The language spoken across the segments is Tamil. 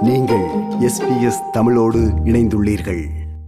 நீங்கள் எஸ்பிஎஸ் தமிழோடு இணைந்துள்ளீர்கள்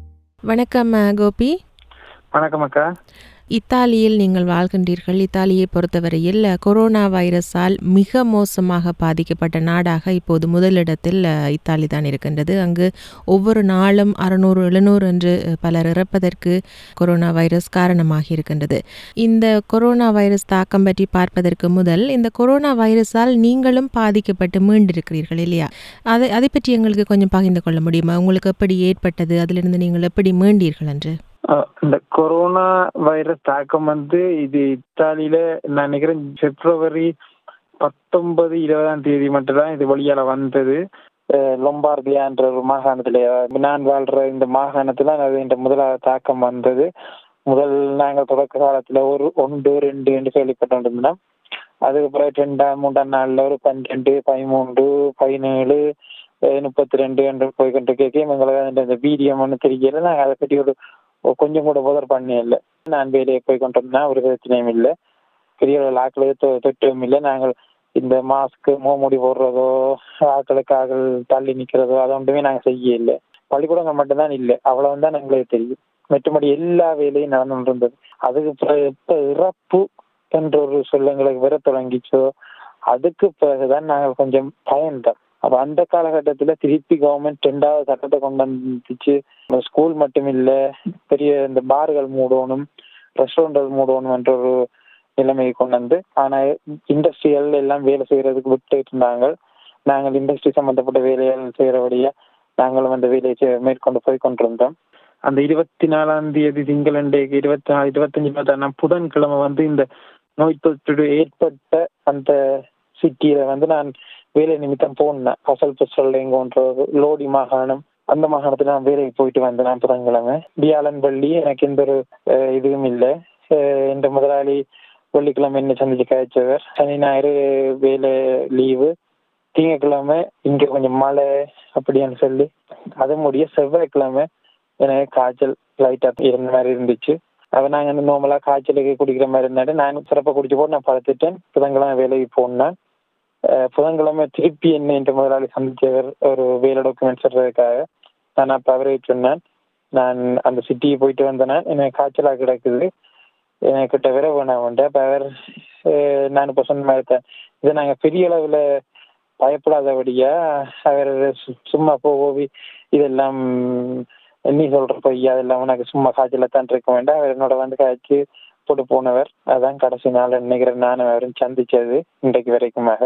வணக்கம் அஹ், கோபி வணக்கம் அக்கா இத்தாலியில் நீங்கள் வாழ்கின்றீர்கள் இத்தாலியை பொறுத்தவரையில் அஹ், கொரோனா வைரஸால் மிக மோசமாக பாதிக்கப்பட்ட நாடாக இப்போது முதலிடத்தில் அஹ், இத்தாலி தான் இருக்கின்றது அங்கு ஒவ்வொரு நாளும் அறுநூறு எழுநூறு என்று அஹ், பலர் இறப்பதற்கு கொரோனா வைரஸ் காரணமாகி இருக்கின்றது இந்த கொரோனா வைரஸ் தாக்கம் பற்றி பார்ப்பதற்கு முதல் இந்த கொரோனா வைரஸால் நீங்களும் பாதிக்கப்பட்டு மீண்டிருக்கிறீர்கள் இல்லையா அதை அதை பற்றி எங்களுக்கு கொஞ்சம் பகிர்ந்து கொள்ள முடியுமா உங்களுக்கு எப்படி ஏற்பட்டது அதிலிருந்து நீங்கள் எப்படி மீண்டீர்கள் என்று அஹ் இந்த கொரோனா வைரஸ் தாக்கம் வந்து இது இத்தாலியில நான் நினைக்கிறேன் பிப்ரவரி பத்தொன்பது இருபதாம் தேதி மட்டும் தான் இது வழியால வந்தது அஹ் லொம்பார்டியான்ற ஒரு மாகாணத்துல நான் வாழ்ற இந்த மாகாணத்துல அது இந்த முதலாவது தாக்கம் வந்தது முதல் நாங்கள் தொடக்க காலத்துல ஒரு ஒன்று ரெண்டு என்று கேள்விப்பட்டிருந்தோம் அதுக்கு பிறகு ரெண்டாம் மூன்றாம் நாள்ல ஒரு பன்னெண்டு பதிமூன்று பதினேழு அஹ் முப்பத்தி ரெண்டு என்று போய்கொண்டு கேட்க எங்களுக்கு அந்த- அந்த வீடியம் ஒன்று தெரியல நாங்கள் அதை பற்றி ஒரு ஒரு கொஞ்சம் கூட புதர் பண்ணே இல்லை நான் வேலையை போய் கொண்டோம்னா ஒரு பிரச்சனையும் இல்லை பெரிய அளவில் ஆக்களை தொ- தொற்றவும் இல்லை நாங்கள் இந்த மாஸ்க் முகமூடி போடுறதோ ஆக்களுக்கு ஆக்கள் தள்ளி நிற்கிறதோ அதை ஒன்றுமே நாங்கள் செய்ய இல்லை பள்ளிக்கூடங்கள் மட்டும்தான் இல்லை அவ்வளவு தான் எங்களுக்கு தெரியும் மற்றபடி எல்லா வேலையும் நடந்து இருந்தது அதுக்கு பிறகு எப்ப இறப்பு என்ற ஒரு சொல்ல எங்களுக்கு வர தொடங்கிச்சோ அதுக்கு பிறகுதான் நாங்கள் கொஞ்சம் பயந்தோம் அப்ப அந்த காலகட்டத்துல திருப்பி கவர்மெண்ட் ரெண்டாவது சட்டத்தை கொண்டு வந்துச்சு ஸ்கூல் மட்டும் இல்ல பெரிய இந்த பார்கள் மூடணும் ரெஸ்டாரண்ட்கள் மூடணும் என்ற ஒரு நிலைமையை கொண்டு வந்து ஆனா இண்டஸ்ட்ரியல் எல்லாம் வேலை செய்யறதுக்கு விட்டு இருந்தாங்க நாங்கள் இண்டஸ்ட்ரி சம்பந்தப்பட்ட வேலைகள் செய்யறபடியா நாங்களும் அந்த வேலையை செ- மேற்கொண்டு போய் கொண்டிருந்தோம் அந்த இருபத்தி நாலாம் தேதி திங்களண்டைக்கு இருபத்தி நாலு இருபத்தஞ்சு இருபத்தாறாம் புதன்கிழமை வந்து இந்த நோய் தொற்று ஏற்பட்ட அந்த சிட்டியில வந்து நான் வேலை நிமித்தம் போனேன் அசல் புசல் எங்கன்ற ஒரு லோடி மாகாணம் அந்த மாகாணத்துல நான் வேலைக்கு போயிட்டு வந்தேன் நான் புதன்கிழமை வியாழன் பள்ளி எனக்கு எந்த ஒரு அஹ், இதுவும் இல்லை அஹ், இந்த முதலாளி வெள்ளிக்கிழமை என்ன சந்திச்சு கழிச்சவர் சனி ஞாயிறு வேலை லீவு திங்கக்கிழமை இங்க கொஞ்சம் மழை அப்படின்னு சொல்லி அது முடிய செவ்வாய்க்கிழமை எனக்கு காய்ச்சல் லைட்டா இருந்த மாதிரி இருந்துச்சு அப்ப நாங்க வந்து நார்மலா காய்ச்சலுக்கு குடிக்கிற மாதிரி இருந்தாரு நான் சிறப்பாக குடிச்சு போட்டு நான் படுத்துட்டேன் புதன்கிழமை வேலைக்கு போனேன் அஹ் புதன்கிழமை திருப்பி என்ன என்ற முதலாளி சந்திச்சவர் ஒரு வேலை டாக்குமெண்ட்ஸ் எடுறதுக்காக நான் அப்ப அவரே சொன்னேன் நான் அந்த சிட்டிக்கு போயிட்டு வந்தேன்னா எனக்கு காய்ச்சலா கிடக்குது எனக்கிட்ட விர வேணாமன்ட்டு அப்ப அவர் அஹ் நான் இப்ப சொன்ன மாதிரி தான் இதை நாங்க பெரிய அளவுல பயப்படாதபடியா அவர் சு- சும்மா போவி இதெல்லாம் நீ சொல்ற பொய் அதெல்லாம் உனக்கு சும்மா காய்ச்சல தான் இருக்க வேண்டாம் அவர் என்னோட வந்து காய்ச்சி போட்டு போனவர் அதான் கடைசி நாள் நினைக்கிறேன் நானும் அவரும் சந்திச்சது இன்றைக்கு வரைக்குமாக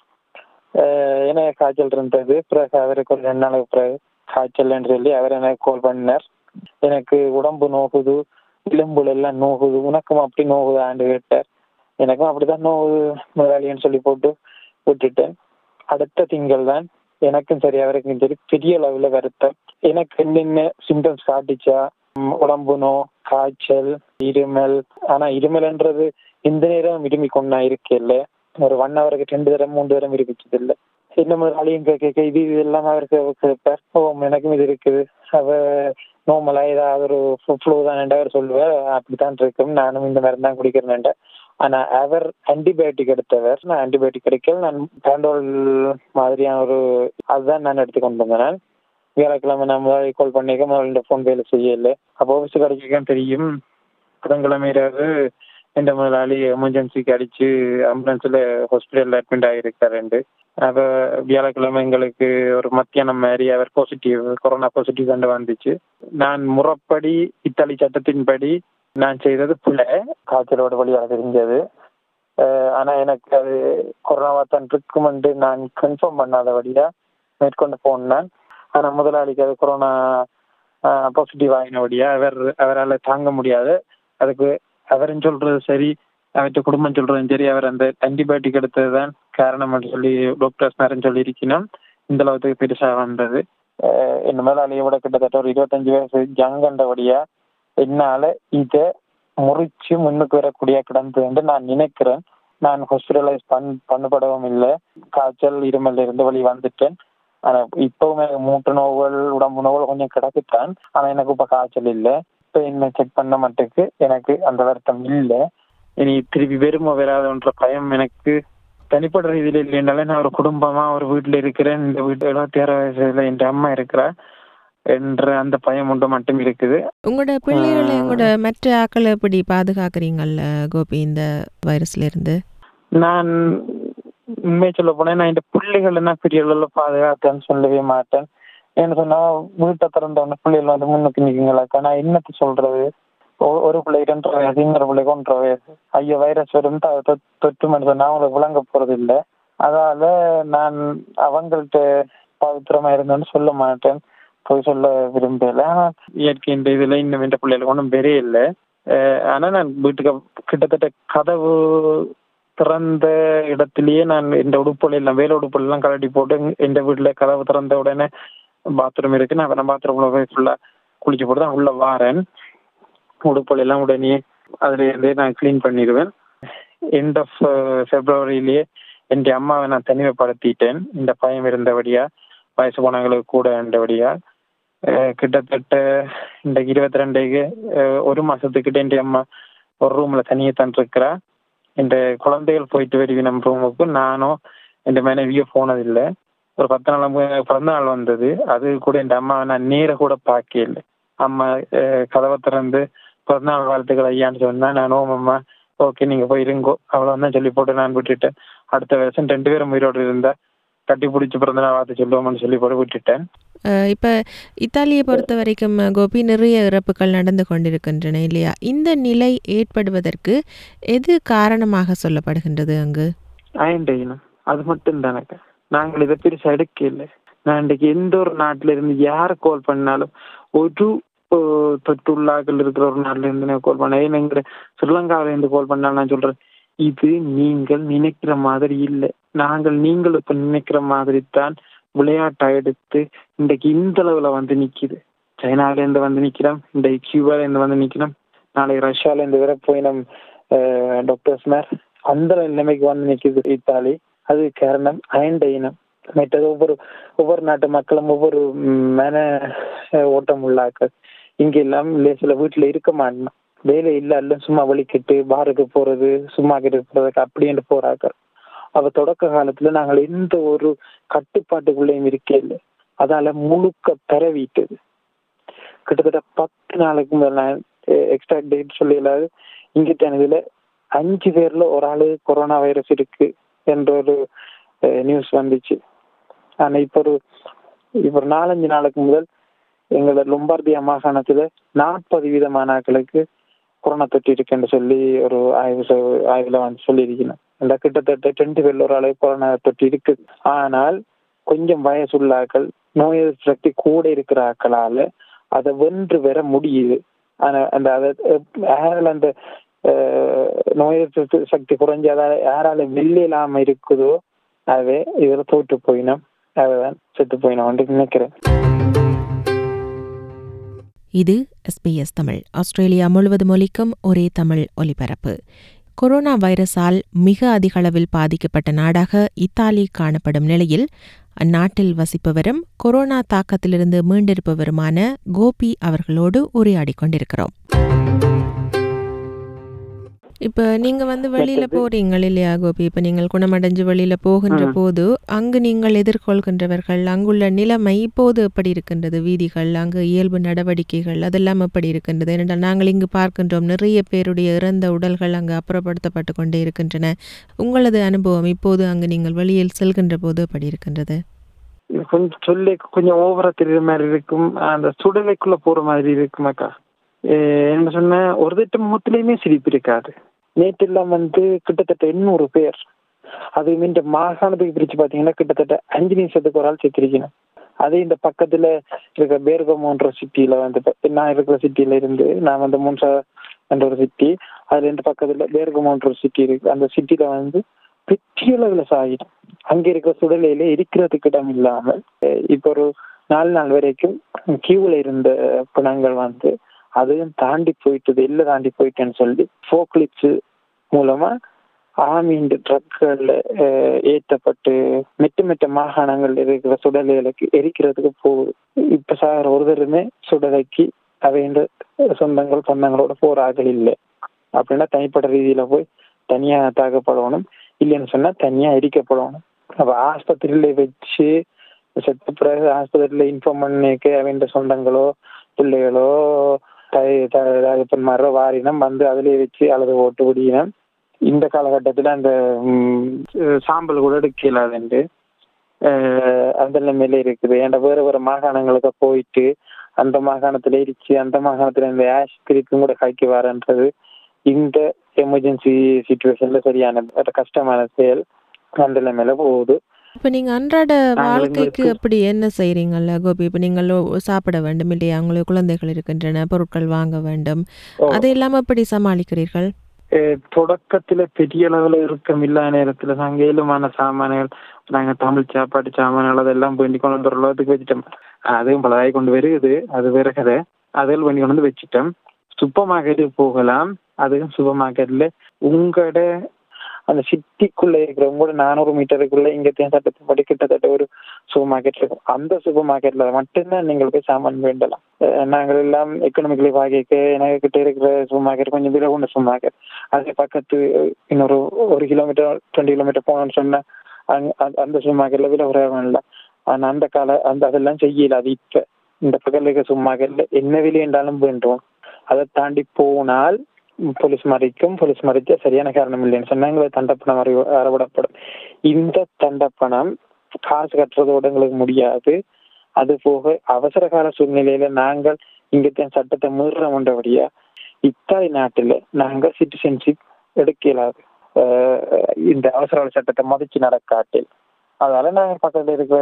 அஹ் எனக்கு காய்ச்சல் இருந்தது பிறகு அவருக்கு ஒரு ரெண்டு நாளுக்கு பிறகு காய்ச்சல்னு சொல்லி அவர் எனக்கு கால் பண்ணார் எனக்கு உடம்பு நோகுது எலும்புல எல்லாம் நோகுது உனக்கும் அப்படி நோகுதான்னு கேட்டார் எனக்கும் அப்படிதான் நோகுது முதலாளின்னு சொல்லி போட்டு விட்டுட்டேன் அடுத்த திங்கள் தான் எனக்கும் சரி அவருக்கும் சரி பெரிய அளவுல வருத்தம் எனக்கு என்னென்ன சிம்டம்ஸ் காட்டுச்சா ம், உடம்பு நோ காய்ச்சல் இருமல் ஆனா இருமல்ன்றது இந்த நேரம் இருமி கொண்டா இருக்கேல்ல ஒரு ஒன் ஹவருக்கு ரெண்டு தரம் மூன்று தரம் இருப்பிச்சது இல்ல என்ன முதலாளியும் கேட்க கேட்க இது இது எல்லாம் அவருக்கு கேட்பார் ஓ எனக்கும் இது இருக்குது அவ நார்மலா ஏதாவது ஒரு ஃப்ளூ தான் அவர் சொல்லுவார் அப்படித்தான் இருக்கும் நானும் இந்த மாதிரி தான் குடிக்கிறேன் ஆனா அவர் ஆன்டிபயோட்டிக் எடுத்தவர் நான் ஆன்டிபயோட்டிக் கிடைக்கல நான் பேண்டோல் மாதிரியான ஒரு அதுதான் நான் எடுத்துக்கொண்டு வந்தேன் நான் வியாழக்கிழமை நான் முதலாளி கால் பண்ணிக்க முதல்ல இந்த ஃபோன் வேலை செய்யல அப்போ ஆஃபீஸ் கிடைக்கும் தெரியும் புதன்கிழமை இரவு இந்த முதலாளி எமர்ஜென்சிக்கு அடிச்சு ஆம்புலன்ஸ்ல ஹாஸ்பிட்டல் அட்மிட் ஆகியிருக்காரு அப்போ வியாழக்கிழமை எங்களுக்கு ஒரு மத்தியானம் மாதிரி அவர் பாசிட்டிவ் கொரோனா பாசிட்டிவ் கண்டு வந்துச்சு நான் முறைப்படி இத்தாலி சட்டத்தின்படி நான் செய்தது புல காய்ச்சலோட வழியாக தெரிஞ்சது அஹ் ஆனா எனக்கு அது கொரோனாவா தான் இருக்குமென்று நான் கன்ஃபார்ம் பண்ணாதபடியா மேற்கொண்டு போனேன் ஆனா முதலாளிக்கு அது கொரோனா பாசிட்டிவ் ஆகினபடியா அவர் அவரால் தாங்க முடியாது அதுக்கு அவரும் சொல்றது சரி அவர்கிட்ட குடும்பம் சொல்றதும் சரி அவர் அந்த ஆன்டிபயோட்டிக் எடுத்தது தான் காரணம்னு சொல்லி டாக்டர்ஸ் நேரம் சொல்லி இருக்கணும் இந்த அளவுக்கு பெருசா வந்தது அஹ் என் முதலாளியை விட கிட்டத்தட்ட ஒரு இருபத்தஞ்சு வயசு ஜங்கண்டபடியா என்னால இத முறிச்சு முன்னுக்கு வரக்கூடிய கிடந்து என்று நான் நினைக்கிறேன் நான் ஹாஸ்பிட்டலைஸ் பண் பண்ணப்படவும் இல்லை காய்ச்சல் இருமல் இருந்து வழி வந்துட்டேன் ஆனா இப்பவும் எனக்கு மூட்டு நோய்கள் உடம்பு நோய்கள் கொஞ்சம் கிடக்குத்தான் ஆனா எனக்கு இப்ப காய்ச்சல் இல்லை இப்ப என்ன செக் பண்ண மட்டுக்கு எனக்கு அந்த வருத்தம் இல்லை இனி திருப்பி வெறும வராதுன்ற பயம் எனக்கு தனிப்பட்ட ரீதியில இல்லைனாலே நான் ஒரு குடும்பமா ஒரு வீட்டுல இருக்கிறேன் இந்த வீட்டு எழுபத்தி ஆறு வயசுல என் அம்மா இருக்கிறா என்ற அந்த பயம் ஒன்று மட்டும் இருக்குது உங்களோட பிள்ளைகளை உங்களோட மற்ற ஆக்களை எப்படி பாதுகாக்கிறீங்கல்ல கோபி இந்த வைரஸ்ல இருந்து நான் உண்மையை சொல்ல போனா நான் இந்த பிள்ளைகள் என்ன பெரிய அளவுல பாதுகாத்தேன்னு சொல்லவே மாட்டேன் ஏன்னு சொன்னா வீட்டை திறந்தவொடனே பிள்ளைகள் வந்து முன்னுக்கு நிற்குங்களாக்கா நான் என்னத்த சொல்றது ஒ- ஒரு பிள்ளை ரெண்டரை வயசு இன்னொரு பிள்ளைக்கு ஒன்றரை வயசு ஐயோ வைரஸ் வரும் த- தொ- தொற்று மனு சொன்னா அவங்களுக்கு விளங்க போறது இல்லை அதால நான் அவங்கள்ட்ட பவித்திரமா இருந்தேன்னு சொல்ல மாட்டேன் போய் சொல்ல விரும்பல ஆனா இயற்கை இந்த இதுல இன்னும் இந்த பிள்ளைகளுக்கு ஒன்றும் பெரிய இல்லை அஹ் ஆனா நான் வீட்டுக்கு கிட்டத்தட்ட கதவு திறந்த இடத்திலேயே நான் இந்த உடுப்புல எல்லாம் வேலை உடுப்புல எல்லாம் கழட்டி போட்டு இந்த வீட்டுல கதவு திறந்த உடனே பாத்ரூம் இருக்கு நான் நான் பாத்ரூம்ல போய் ஃபுல்லா குளிச்சு போட்டு தான் உள்ள வாரேன் உடுப்புல எல்லாம் உடனே அதுல இருந்தே நான் க்ளீன் பண்ணிடுவேன் எண்ட் ஆஃப் பிப்ரவரியிலேயே என் அம்மாவை நான் தனிமைப்படுத்திட்டேன் இந்த பயம் இருந்தபடியா வயசு போனவங்களுக்கு கூட இருந்தபடியா அஹ் கிட்டத்தட்ட இந்த இருபத்தி ரெண்டுக்கு ஒரு மாசத்துக்கிட்ட என் அம்மா ஒரு ரூம்ல தனியே தான் இருக்கிறா இந்த குழந்தைகள் போயிட்டு வருவி நம்ம ரூமுக்கு நானும் என் மனைவியோ போனதில்லை ஒரு பத்து நாள் மு- பிறந்த நாள் வந்தது அது கூட என் அம்மாவை நான் நேர கூட பார்க்கல அம்மா அஹ், கதவை திறந்து பிறந்த நாள் வாழ்த்துக்கள் ஐயான்னு சொன்னா நான் ஓமம்மா ஓகே நீங்க போய் இருங்கோ அவ்வளவுதான் சொல்லி போட்டு நான் விட்டுட்டேன் அடுத்த வருஷம் ரெண்டு பேரும் உயிரோடு இருந்தா கட்டி பிடிச்சி பிறந்த நாள் வாழ்த்து சொல்லுவோம்னு சொல்லி போட்டு விட்டுட்டேன் அஹ் இப்ப இத்தாலியை பொறுத்த வரைக்கும் அஹ், கோபி நிறைய இறப்புகள் நடந்து கொண்டிருக்கின்றன இல்லையா இந்த நிலை ஏற்படுவதற்கு எது காரணமாக சொல்லப்படுகின்றது அங்கு ஆயிண்டேனும் அது மட்டும் தானக்கா நாங்கள் இதை பெருசா எடுக்க இல்லை நான் இன்றைக்கு எந்த ஒரு நாட்டுல இருந்து யாரை கால் பண்ணாலும் ஒரு அஹ், தொற்றுள்ளாக்கள் இருக்கிற ஒரு நாட்டுல இருந்து நான் கால் பண்ணேன் எங்கிற ஸ்ரீலங்காவில இருந்து கால் பண்ணாலும் நான் சொல்றேன் இது நீங்கள் நினைக்கிற மாதிரி இல்லை நாங்கள் நீங்கள் இப்ப நினைக்கிற மாதிரி தான் விளையாட்டா எடுத்து இன்றைக்கு இந்த அளவுல வந்து நிக்குது சைனால இருந்து வந்து நிக்கிறோம் இந்த கியூபால இருந்து வந்து நிக்கிறோம் நாளைக்கு ரஷ்யால இருந்து வர போய் நம் டாக்டர்ஸ் மேர் அந்த நிலைமைக்கு வந்து நிக்குது இத்தாலி அது காரணம் அயண்ட இனம் மற்றது ஒவ்வொரு ஒவ்வொரு நாட்டு மக்களும் ஒவ்வொரு ம், மன அஹ், ஓட்டம் உள்ளாக்கள் இங்க எல்லாம் சில வீட்டுல இருக்க மாட்டோம் வேலை இல்ல அல்ல சும்மா வலிக்கிட்டு பாருக்கு போறது சும்மா கிட்ட போறதுக்கு அப்படின்ட்டு போறாங்க அவ தொடக்க காலத்துல நாங்கள் எந்த ஒரு கட்டுப்பாட்டுக்குள்ளேயும் இருக்கே இல்லை அதால முழுக்க பரவிட்டது கிட்டத்தட்ட பத்து நாளைக்கு முதல்ல நான் எக்ஸ்ட்ரா டேட் சொல்லலாது இங்கிட்ட இதுல அஞ்சு பேர்ல ஒரு ஆளு கொரோனா வைரஸ் இருக்கு என்ற ஒரு நியூஸ் வந்துச்சு ஆனா இப்ப ஒரு இப்ப ஒரு நாலஞ்சு நாளுக்கு முதல் எங்களோட லொம்பார்டியா மாகாணத்துல நாற்பது வீதமான ஆட்களுக்கு கொரோனா தொற்று இருக்குன்னு சொல்லி ஒரு ஆய்வு செ- ஆய்வுல வந்து சொல்லியிருக்கணும் இந்த கிட்டத்தட்ட ரெண்டு பேர்ல ஒரு அளவுக்கு கொரோனா தொற்று இருக்கு ஆனால் கொஞ்சம் வயசுள்ள ஆட்கள் நோய் எதிர்ப்பு சக்தி கூட இருக்கிற ஆட்களால அதை வென்று வர முடியுது ஆனா அந்த அதை யாரால அந்த அஹ், நோய் எதிர்ப்பு சக்தி குறைஞ்சு அதால யாரால வெள்ளியலாம இருக்குதோ அதுவே இதுல தோற்று போயினோம் அதுதான் செத்து போயினோம் நினைக்கிறேன் இது எஸ்பிஎஸ் தமிழ் ஆஸ்திரேலியா முழுவதும் ஒலிக்கும் ஒரே தமிழ் ஒலிபரப்பு கொரோனா வைரஸால் மிக அதிக அளவில் பாதிக்கப்பட்ட நாடாக இத்தாலி காணப்படும் நிலையில் அந்நாட்டில் வசிப்பவரும் கொரோனா தாக்கத்திலிருந்து மீண்டிருப்பவருமான கோபி அவர்களோடு உரையாடிக் கொண்டிருக்கிறோம் இப்ப நீங்க வந்து வெளியில போறீங்க இல்லையா கோபி இப்ப நீங்கள் குணமடைஞ்சு வெளியில போகின்ற ம். போது அங்கு நீங்கள் எதிர்கொள்கின்றவர்கள் அங்குள்ள நிலைமை இப்போது எப்படி இருக்கின்றது வீதிகள் அங்கு இயல்பு நடவடிக்கைகள் அதெல்லாம் எப்படி இருக்கின்றது ஏனென்றால் நாங்கள் இங்கு பார்க்கின்றோம் நிறைய பேருடைய இறந்த உடல்கள் அங்கு அப்புறப்படுத்தப்பட்டு கொண்டே இருக்கின்றன உங்களது அனுபவம் இப்போது அங்கு நீங்கள் வெளியில் செல்கின்ற போது எப்படி இருக்கின்றது இது கொஞ்சம் சொல்லி கொஞ்சம் ஓவரா தெரியுற மாதிரி இருக்கும் அந்த சுடலைக்குள்ள போற மாதிரி இருக்குமாக்கா அஹ் என்ன சொன்ன ஒரு திட்டம் முகத்திலையுமே சிரிப்பு இருக்காது நேற்றெல்லாம் வந்து கிட்டத்தட்ட எண்ணூறு பேர் அது இந்த மாகாணத்துக்கு பிரிச்சு பாத்தீங்கன்னா கிட்டத்தட்ட அஞ்சு நிமிஷத்துக்கு ஒரு ஆள் செத்திருக்கணும் அதே இந்த பக்கத்துல இருக்க பேர்கமோன்ற சிட்டியில வந்து இப்ப நான் இருக்கிற சிட்டியில இருந்து நான் வந்து மூன்சா என்ற ஒரு சிட்டி அதுல இருந்து பக்கத்துல பேர்கமோன்ற ஒரு சிட்டி இருக்கு அந்த சிட்டில வந்து பெரிய அளவுல சாகிடும் அங்க இருக்கிற சுடலையில இருக்கிறதுக்கு இடம் இல்லாமல் அஹ் இப்ப ஒரு நாலு நாள் வரைக்கும் கியூல இருந்த பிணங்கள் வந்து அதையும் தாண்டி போயிட்டது எல்லை தாண்டி போயிட்டேன்னு சொல்லி ஃபோக்லிப்ஸ் மூலமா ஆமீன் ட்ரக்குகள்ல ஏற்றப்பட்டு மெட்ட மெட்ட மாகாணங்கள் இருக்கிற சுடலைகளுக்கு எரிக்கிறதுக்கு போகுது இப்ப சாகிற ஒருத்தருமே சுடலைக்கு அவைன்ற சொந்தங்கள் சொந்தங்களோட போற ஆட்கள் இல்லை அப்படின்னா தனிப்பட்ட ரீதியில போய் தனியா தாக்கப்படணும் இல்லைன்னு சொன்னா தனியா எரிக்கப்படணும் அப்ப ஆஸ்பத்திரியில வச்சு செத்த பிறகு ஆஸ்பத்திரியில இன்ஃபார்ம் பண்ணிக்க அவன் சொந்தங்களோ பிள்ளைகளோ தகப்பன்மாரோ வாரினம் வந்து அதுலயே வச்சு அல்லது ஓட்டு முடியினம் இந்த காலகட்டத்துல அந்த ம், சாம்பல் கூட எடுக்கலாதுண்டு அந்த நிலைமையில இருக்குது ஏன்டா வேற வேற மாகாணங்களுக்கு போயிட்டு அந்த மாகாணத்துல இருச்சு அந்த மாகாணத்துல இந்த ஆஷ் திருப்பியும் கூட காய்க்க வரன்றது இந்த எமர்ஜென்சி சுச்சுவேஷன்ல சரியான ஒரு கஷ்டமான செயல் அந்த நிலைமையில போகுது இப்போ நீங்கள் அன்றாட நாங்கள் வாழ்க்கைக்கு எங்களுக்கு- அப்படி என்ன செய்கிறீங்கல்ல கோபி இப்போ நீங்கள் ஒ- சாப்பிட வேண்டும் இல்லையா உங்களுக்கு குழந்தைகள் இருக்கின்றன பொருட்கள் வாங்க வேண்டும் ஓ. அது இல்லாமல் எப்படி சமாளிக்கிறீர்கள் அஹ் தொடக்கத்துல பெரிய அளவுல இருக்கம் இல்லாத நேரத்துல நாங்க ஏழுமான சாமான்கள் நாங்க தமிழ் சாப்பாட்டு சாமான்கள் அதெல்லாம் வேண்டி கொண்டு வந்து ஒரு அளவுக்கு வச்சுட்டோம் அதுவும் பலதாய் கொண்டு வருது அது வேற கதை அதில் வேண்டி கொண்டு வந்து வச்சுட்டோம் சூப்பர் மார்க்கெட்டுக்கு போகலாம் அதுவும் சூப்பர் மார்க்கெட்ல உங்களோட அந்த சிட்டிக்குள்ள இருக்கிற உங்களோட நானூறு மீட்டருக்குள்ள இங்க சட்டத்தின்படி கிட்டத்தட்ட ஒரு சூப்பர் மார்க்கெட் இருக்கும் அந்த சூப்பர் மார்க்கெட்ல மட்டும்தான் நீங்கள் போய் சாமான் வேண்டலாம் அஹ் நாங்கள் எல்லாம் எக்கனாமிக்கலி வாங்கிக்க எனக்கு கிட்ட இருக்கிற சூப்பர் மார்க்கெட் கொஞ்சம் விலை கொண்ட சூப்பர் மார்க்கெட் அதே பக்கத்து இன்னொரு ஒரு கிலோமீட்டர் டுவெண்ட்டி கிலோமீட்டர் போனோம்னு சொன்னா அங்க அந்த- அந்த சூப்பர் மார்க்கெட்ல விலை குறைவாக இல்லை ஆனா அந்த கால அந்த அதெல்லாம் செய்யல அது இப்ப இந்த பக்கத்துல இருக்க சூப்பர் மார்க்கெட்ல என்ன விலை என்றாலும் வேண்டும் அதை தாண்டி போனால் போலீஸ் மறிக்கும் போலீஸ் மறிச்சா சரியான காரணம் இல்லைன்னு சொன்னாங்க தண்டப்பணம் அறி அறவிடப்படும் இந்த தண்டப்பணம் காசு கட்டுறதோட எங்களுக்கு முடியாது அது போக அவசர கால சூழ்நிலையில நாங்கள் இங்கத்தான் சட்டத்தை மீறுறோம்ன்றபடியா இத்தாலி நாட்டுல நாங்க சிட்டிசன்ஷிப் எடுக்க இயலாது அஹ் இந்த அவசர கால சட்டத்தை மதிச்சு நடக்காட்டில் அதனால நாங்க பக்கத்துல இருக்கிற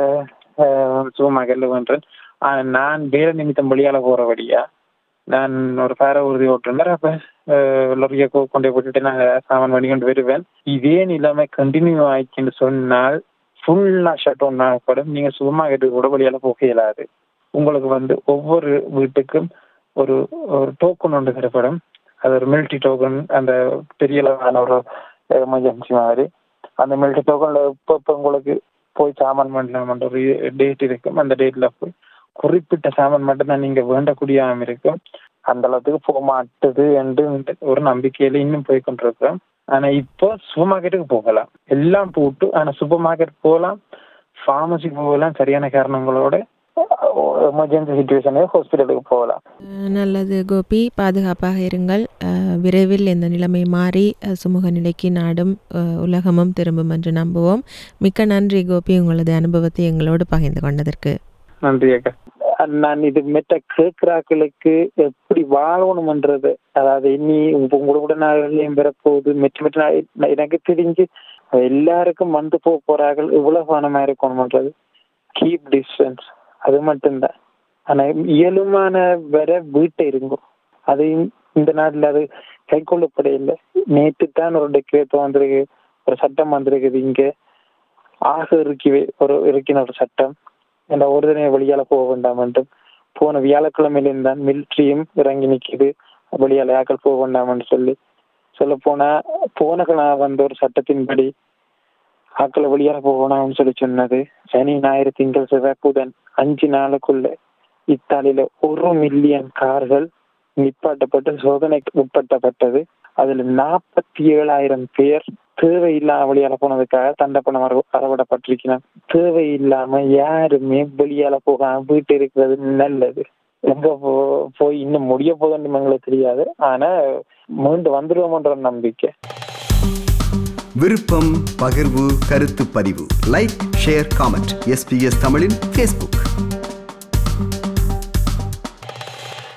சூப்பர் மார்க்கெட்ல பண்றேன் ஆனா நான் வேலை நிமித்தம் வெளியால போறபடியா நான் ஒரு பேர உறுதி ஓட்டுறேன் அப்ப லொரியை கொண்டு போய் போட்டுட்டு நாங்க சாமான் பண்ணி கொண்டு வருவேன் இதே நிலைமை கண்டினியூ ஆயிடுச்சுன்னு சொன்னால் ஃபுல்லா ஷட் டவுன் ஆகப்படும் நீங்க சூப்பர் மார்க்கெட்டுக்கு கூட வெளியால போக இயலாது உங்களுக்கு வந்து ஒவ்வொரு வீட்டுக்கும் ஒரு ஒரு டோக்கன் ஒன்று தரப்படும் அது ஒரு மிலிட்ரி டோக்கன் அந்த பெரிய அளவான ஒரு எமர்ஜென்சி மாதிரி அந்த மிலிட்ரி டோக்கன்ல இப்போ இப்போ உங்களுக்கு போய் சாமான் பண்ணலாம்ன்ற ஒரு டேட் இருக்கும் அந்த டேட்ல போய் குறிப்பிட்ட சாமான் மட்டும் தான் நீங்க வேண்டக்கூடியாம இருக்கும் அந்த அளவுக்கு போக மாட்டுது என்று ஒரு நம்பிக்கையில இன்னும் போய் கொண்டிருக்கிறோம் ஆனா இப்போ சூப்பர் மார்க்கெட்டுக்கு போகலாம் எல்லாம் போட்டு ஆனா சூப்பர் மார்க்கெட் போகலாம் ஃபார்மசி போகலாம் சரியான காரணங்களோட எமர்ஜென்சி சுச்சுவேஷனே ஹாஸ்பிட்டலுக்கு போகலாம் அஹ் நல்லது கோபி பாதுகாப்பாக இருங்கள் அஹ் விரைவில் இந்த நிலைமை மாறி அஹ் சுமூக நிலைக்கு நாடும் அஹ் உலகமும் திரும்பும் என்று நம்புவோம் மிக்க நன்றி கோபி உங்களது அனுபவத்தை எங்களோடு பகிர்ந்து கொண்டதற்கு நன்றி அக்கா நான் இது மெட்ட கேட்கிறாக்களுக்கு எப்படி வாழணும்ன்றது அதாவது இனி உங்க உங்களோட கூட நாளையும் பெறப்போகுது மெட்ட மெட்ட நாள் நான் எனக்கு தெரிஞ்சு எல்லாருக்கும் வந்து போக போறார்கள் இவ்வளவு பணமா இருக்கணும்ன்றது கீப் டிஸ்டன்ஸ் அது மட்டும்தான் ஆனா இயலுமான வர வீட்டை இருக்கும் அது இந்த நாட்டுல அது கை கொள்ளப்பட இல்லை நேற்று தான் ஒரு டெக்ரேட் வந்திருக்கு ஒரு சட்டம் வந்திருக்குது இங்க ஆக இருக்கி ஒரு இருக்கின ஒரு சட்டம் இந்த ஒரு தினம் வெளியால போக வேண்டாம் என்றும் போன வியாழக்கிழமையிலிருந்து தான் மிலிட்ரியும் இறங்கி நிக்குது வெளியால ஆக்கள் போக வேண்டாம்னு சொல்லி சொல்ல போனா போன கிழமை வந்த ஒரு சட்டத்தின்படி ஆக்களை வெளியால போகணும்னு சொல்லி சொன்னது சனி ஞாயிறு திங்கள் செவ்வாய் புதன் அஞ்சு நாளுக்குள்ள இத்தாலியில ஒரு மில்லியன் கார்கள் நிப்பாட்டப்பட்டு சோதனைக்கு உட்படுத்தப்பட்டது அதுல நாற்பத்தி ஏழாயிரம் பேர் தேவையில்லாம வெளியால போனதுக்காக தண்டப்பணம் அற அறவிடப்பட்டிருக்கிறான் தேவையில்லாம யாருமே வெளியால போகாம வீட்டு இருக்கிறது நல்லது எங்க போ போய் இன்னும் முடிய போதுன்னு எங்களுக்கு தெரியாது ஆனா மீண்டு வந்துடுவோம்ன்ற நம்பிக்கை விருப்பம் பகிர்வு கருத்து பதிவு லைக் ஷேர் காமெண்ட் எஸ்பிஎஸ் தமிழின் ஃபேஸ்புக்